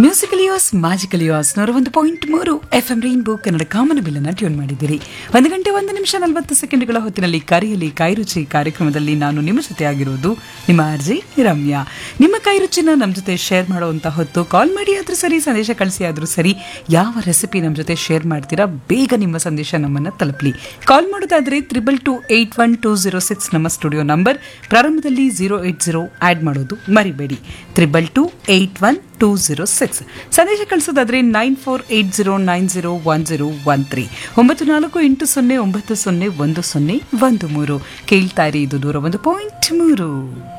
musically yours ಮ್ಯಾಜಿಕಲಿಯೋಸ್ ನೂರ ಒಂದು point ಮೂರು ಎಫ್ ಎಂ ರೈನ್ಬೋ ಕನ್ನಡ ಕಾಮನ ಬಿಲ್ಲನ್ನು ಟ್ಯೂನ್ ಮಾಡಿದ್ದೀರಿ ಒಂದು ಗಂಟೆ ಒಂದು ನಿಮಿಷ ನಲವತ್ತು ಸೆಕೆಂಡ್ಗಳ ಹೊತ್ತಿನಲ್ಲಿ ಕರೆಯಲಿ ಕೈರುಚಿ ಕಾರ್ಯಕ್ರಮದಲ್ಲಿ ನಾನು ನಿಮ್ಮ ಜೊತೆ ಆಗಿರುವುದು ನಿಮ್ಮ ಅರ್ಜಿ ರಮ್ಯಾ ನಿಮ್ಮ ಕೈರುಚಿನ ನಮ್ಮ ಜೊತೆ ಶೇರ್ ಮಾಡುವಂತ ಹೊತ್ತು ಕಾಲ್ ಮಾಡಿ ಆದ್ರೂ ಸರಿ ಸಂದೇಶ ಕಳಿಸಿ ಆದ್ರೂ ಸರಿ ಯಾವ ರೆಸಿಪಿ ನಮ್ಮ ಜೊತೆ ಶೇರ್ ಮಾಡ್ತೀರಾ ಬೇಗ ನಿಮ್ಮ ಸಂದೇಶ ನಮ್ಮನ್ನ ತಲುಪಲಿ ಕಾಲ್ ಮಾಡೋದಾದ್ರೆ triple two eight one two zero six ನಮ್ಮ ಸ್ಟುಡಿಯೋ ನಂಬರ್ ಪ್ರಾರಂಭದಲ್ಲಿ ಜೀರೋ ಏಟ್ ಜೀರೋ ಆಡ್ ಮಾಡೋದು ಮರಿಬೇಡಿ triple two eight one two zero six ಸಂದೇಶ ಕಳಿಸೋದಾದ್ರೆ nine four eight zero nine zero one zero one three ಒಂಬತ್ತು ನಾಲ್ಕು ಎಂಟು ಸೊನ್ನೆ ಒಂಬತ್ತು ಸೊನ್ನೆ ಒಂದು ಸೊನ್ನೆ ಒಂದು ಮೂರು ಕೇಳ್ತಾ ಇರಿ ಇದು ದೂರ ಒಂದು ಪಾಯಿಂಟ್ ಮೂರು